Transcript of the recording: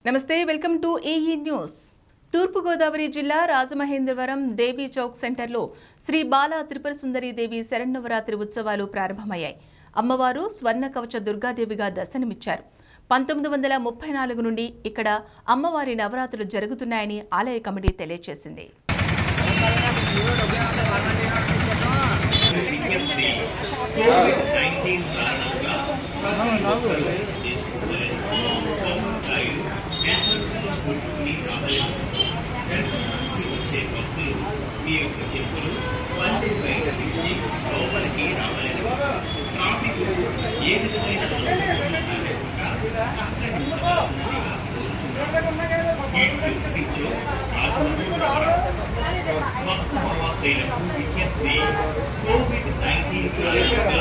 నమస్తే welcome to A E news Turpu Godavari జిల్లా రాజమహేంద్రవరం దేవీ చౌక్ సెంటర్లో శ్రీ బాలా త్రిపుర సుందరి దేవి శరన్నవరాత్రి ఉత్సవాలు ప్రారంభమయ్యాయి అమ్మవారు స్వర్ణ కవచ దుర్గాదేవిగా దర్శనమిచ్చారు పంతొమ్మిది వందల ముప్పై నాలుగు నుండి ఇక్కడ అమ్మవారి నవరాత్రులు జరుగుతున్నాయని ఆలయ కమిటీ తెలియజేసింది కోవిడ్ నైన్టీన్